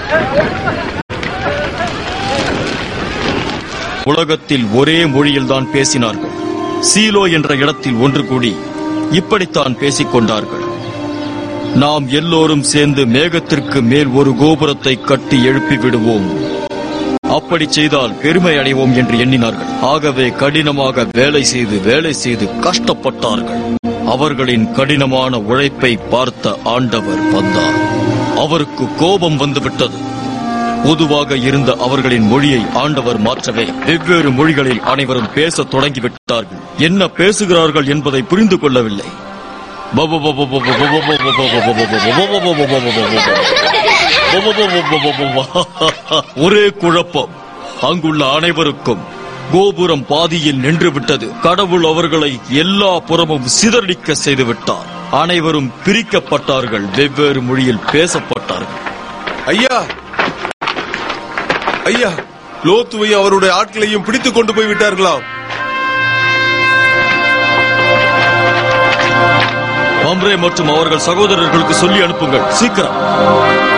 உலகத்தில் ஒரே மொழியில்தான் பேசினார்கள் சீலோ என்ற இடத்தில் ஒன்று கூடி இப்படித்தான் பேசிக் கொண்டார்கள் நாம் எல்லோரும் சேர்ந்து மேகத்திற்கு மேல் ஒரு கோபுரத்தை கட்டி எழுப்பி விடுவோம் அப்படி செய்தால் பெருமை அடைவோம் என்று எண்ணினார்கள் ஆகவே கடினமாக வேலை செய்து வேலை செய்து கஷ்டப்பட்டார்கள் அவர்களின் கடினமான உழைப்பை பார்த்த ஆண்டவர் வந்தார் அவருக்கு கோபம் வந்துவிட்டது பொதுவாக இருந்த அவர்களின் மொழியை ஆண்டவர் மாற்றவே வெவ்வேறு மொழிகளில் அனைவரும் பேசத் தொடங்கிவிட்டார்கள் என்ன பேசுகிறார்கள் என்பதை புரிந்து கொள்ளவில்லை ஒரே குழப்பம் அங்குள்ள அனைவருக்கும் கோபுரம் பாதியில் நின்று விட்டது கடவுள் அவர்களை எல்லா புறமும் சிதறடிக்க செய்து விட்டார் அனைவரும் பிரிக்கப்பட்டார்கள் வெவ்வேறு மொழியில் பேசப்பட்டார்கள் ஐயா ஐயா லோத்துவையும் அவருடைய ஆட்களையும் பிடித்துக் கொண்டு போய் விட்டார்களாம் மம்ரே மற்றும் அவர்கள் சகோதரர்களுக்கு சொல்லி அனுப்புங்கள் சீக்கிரம்